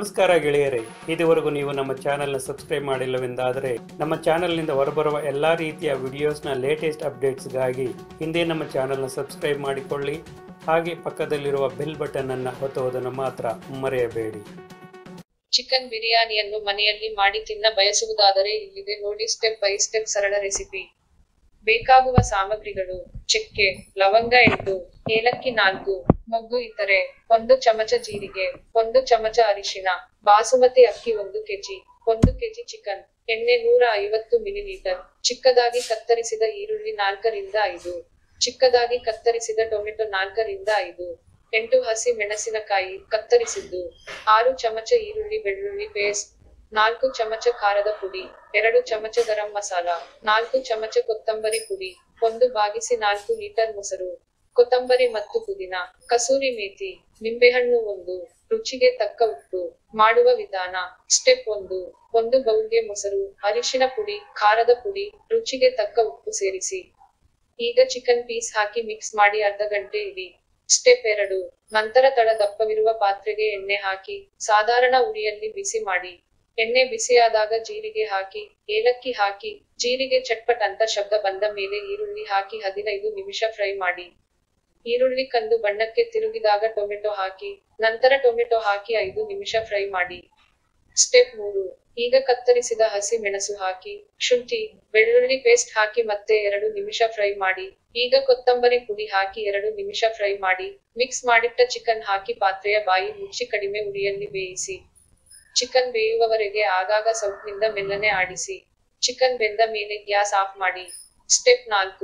ನಮಸ್ಕಾರ ಗೆಳೆಯರೇ ಇದುವರೆಗೂ ನೀವು ನಮ್ಮ ಚಾನೆಲ್ನ ಸಬ್ಸ್ಕ್ರೈಬ್ ಮಾಡಿಲ್ಲವೆಂದಾದರೆ ನಮ್ಮ ಚಾನೆಲ್ನಿಂದ ಹೊರಬರುವ ಎಲ್ಲ ರೀತಿಯ ವಿಡಿಯೋಸ್ನ ಲೇಟೆಸ್ಟ್ ಅಪ್ಡೇಟ್ಸ್ಗಾಗಿ ಹಿಂದೆ ನಮ್ಮ ಚಾನೆಲ್ನ ಸಬ್ಸ್ಕ್ರೈಬ್ ಮಾಡಿಕೊಳ್ಳಿ ಹಾಗೆ ಪಕ್ಕದಲ್ಲಿರುವ ಬೆಲ್ ಬಟನ್ ಅನ್ನು ಒತ್ತುವುದನ್ನು ಮಾತ್ರ ಮರೆಯಬೇಡಿ ಚಿಕನ್ ಬಿರಿಯಾನಿಯನ್ನು ಮನೆಯಲ್ಲಿ ಮಾಡಿ ತಿನ್ನ ಬಯಸುವುದಾದರೆ ಇಲ್ಲಿದೆ ನೋಡಿ ಸ್ಟೆಪ್ ಬೈ ಸ್ಟೆಪ್ ಸರಳ ರೆಸಿಪಿ ಬೇಕಾಗುವ ಸಾಮಗ್ರಿಗಳು ಚಕ್ಕೆ ಲವಂಗ ಎಂಟು ಏಲಕ್ಕಿ ನಾಲ್ಕು ಮೊಗ್ಗು ಇತರೆ ಒಂದು ಚಮಚ ಜೀರಿಗೆ ಒಂದು ಚಮಚ ಅರಿಶಿನ ಬಾಸುಮತಿ ಅಕ್ಕಿ ಒಂದು ಕೆಜಿ ಒಂದು ಕೆಜಿ ಚಿಕನ್ ಎಣ್ಣೆ ನೂರ ಐವತ್ತು ಮಿಲಿಲೀಟರ್ ಚಿಕ್ಕದಾಗಿ ಕತ್ತರಿಸಿದ ಈರುಳ್ಳಿ ನಾಲ್ಕರಿಂದ ಐದು ಚಿಕ್ಕದಾಗಿ ಕತ್ತರಿಸಿದ ಟೊಮೆಟೊ ನಾಲ್ಕರಿಂದ ಐದು ಎಂಟು ಹಸಿ ಮೆಣಸಿನಕಾಯಿ ಕತ್ತರಿಸಿದ್ದು ಆರು ಚಮಚ ಈರುಳ್ಳಿ ಬೆಳ್ಳುಳ್ಳಿ ಪೇಸ್ಟ್ ನಾಲ್ಕು ಚಮಚ ಖಾರದ ಪುಡಿ ಎರಡು ಚಮಚ ಗರಂ ಮಸಾಲ ನಾಲ್ಕು ಚಮಚ ಕೊತ್ತಂಬರಿ ಪುಡಿ ಒಂದು ಬಾಗಿಸಿ ನಾಲ್ಕು ಲೀಟರ್ ಮೊಸರು ಕೊತ್ತಂಬರಿ ಮತ್ತು ಪುದಿನ ಕಸೂರಿ ಮೇಥಿ ನಿಂಬೆಹಣ್ಣು ಒಂದು ರುಚಿಗೆ ತಕ್ಕ ಉಪ್ಪು ಮಾಡುವ ವಿಧಾನ ಸ್ಟೆಪ್ ಒಂದು ಒಂದು ಬೌಲ್ಗೆ ಮೊಸರು ಅರಿಶಿನ ಪುಡಿ ಖಾರದ ಪುಡಿ ರುಚಿಗೆ ತಕ್ಕ ಉಪ್ಪು ಸೇರಿಸಿ ಈಗ ಚಿಕನ್ ಪೀಸ್ ಹಾಕಿ ಮಿಕ್ಸ್ ಮಾಡಿ ಅರ್ಧ ಗಂಟೆ ಇಡಿ ಸ್ಟೆಪ್ ಎರಡು ನಂತರ ತಳ ದಪ್ಪವಿರುವ ಪಾತ್ರೆಗೆ ಎಣ್ಣೆ ಹಾಕಿ ಸಾಧಾರಣ ಉರಿಯಲ್ಲಿ ಬಿಸಿ ಮಾಡಿ ಎಣ್ಣೆ ಬಿಸಿಯಾದಾಗ ಜೀರಿಗೆ ಹಾಕಿ ಏಲಕ್ಕಿ ಹಾಕಿ ಜೀರಿಗೆ ಚಟ್ಪಟ್ ಅಂತ ಶಬ್ದ ಬಂದ ಮೇಲೆ ಈರುಳ್ಳಿ ಹಾಕಿ ಹದಿನೈದು ನಿಮಿಷ ಫ್ರೈ ಮಾಡಿ ಈರುಳ್ಳಿ ಕಂದು ಬಣ್ಣಕ್ಕೆ ತಿರುಗಿದಾಗ ಟೊಮೆಟೊ ಹಾಕಿ ನಂತರ ಟೊಮೆಟೊ ಹಾಕಿ ಐದು ನಿಮಿಷ ಫ್ರೈ ಮಾಡಿ ಸ್ಟೆಪ್ ಮೂರು ಈಗ ಕತ್ತರಿಸಿದ ಹಸಿ ಮೆಣಸು ಹಾಕಿ ಶುಂಠಿ ಬೆಳ್ಳುಳ್ಳಿ ಪೇಸ್ಟ್ ಹಾಕಿ ಮತ್ತೆ ಎರಡು ನಿಮಿಷ ಫ್ರೈ ಮಾಡಿ ಈಗ ಕೊತ್ತಂಬರಿ ಪುಡಿ ಹಾಕಿ ಎರಡು ನಿಮಿಷ ಫ್ರೈ ಮಾಡಿ ಮಿಕ್ಸ್ ಮಾಡಿಟ್ಟ ಚಿಕನ್ ಹಾಕಿ ಪಾತ್ರೆಯ ಬಾಯಿ ಮುಚ್ಚಿ ಕಡಿಮೆ ಉರಿಯಲ್ಲಿ ಬೇಯಿಸಿ ಚಿಕನ್ ಬೇಯುವವರೆಗೆ ಆಗಾಗ ಸೌಟ್ನಿಂದ ಮೆಲ್ಲನೆ ಆಡಿಸಿ ಚಿಕನ್ ಬೆಂದ ಮೇಲೆ ಗ್ಯಾಸ್ ಆಫ್ ಮಾಡಿ ಸ್ಟೆಪ್ ನಾಲ್ಕು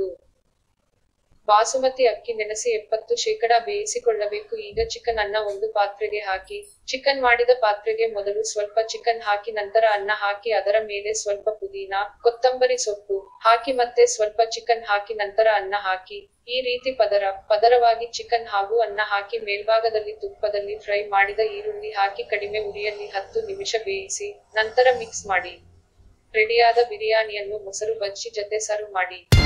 ಬಾಸುಮತಿ ಅಕ್ಕಿ ನೆನೆಸಿ ಎಪ್ಪತ್ತು ಶೇಕಡ ಬೇಯಿಸಿಕೊಳ್ಳಬೇಕು ಈಗ ಚಿಕನ್ ಅನ್ನ ಒಂದು ಪಾತ್ರೆಗೆ ಹಾಕಿ ಚಿಕನ್ ಮಾಡಿದ ಪಾತ್ರೆಗೆ ಮೊದಲು ಸ್ವಲ್ಪ ಚಿಕನ್ ಹಾಕಿ ನಂತರ ಅನ್ನ ಹಾಕಿ ಅದರ ಮೇಲೆ ಸ್ವಲ್ಪ ಪುದೀನ ಕೊತ್ತಂಬರಿ ಸೊಪ್ಪು ಹಾಕಿ ಮತ್ತೆ ಸ್ವಲ್ಪ ಚಿಕನ್ ಹಾಕಿ ನಂತರ ಅನ್ನ ಹಾಕಿ ಈ ರೀತಿ ಪದರ ಪದರವಾಗಿ ಚಿಕನ್ ಹಾಗೂ ಅನ್ನ ಹಾಕಿ ಮೇಲ್ಭಾಗದಲ್ಲಿ ತುಪ್ಪದಲ್ಲಿ ಫ್ರೈ ಮಾಡಿದ ಈರುಳ್ಳಿ ಹಾಕಿ ಕಡಿಮೆ ಉರಿಯಲ್ಲಿ ಹತ್ತು ನಿಮಿಷ ಬೇಯಿಸಿ ನಂತರ ಮಿಕ್ಸ್ ಮಾಡಿ ರೆಡಿಯಾದ ಬಿರಿಯಾನಿಯನ್ನು ಮೊಸರು ಬಜ್ಜಿ ಜೊತೆ ಸರ್ವ್ ಮಾಡಿ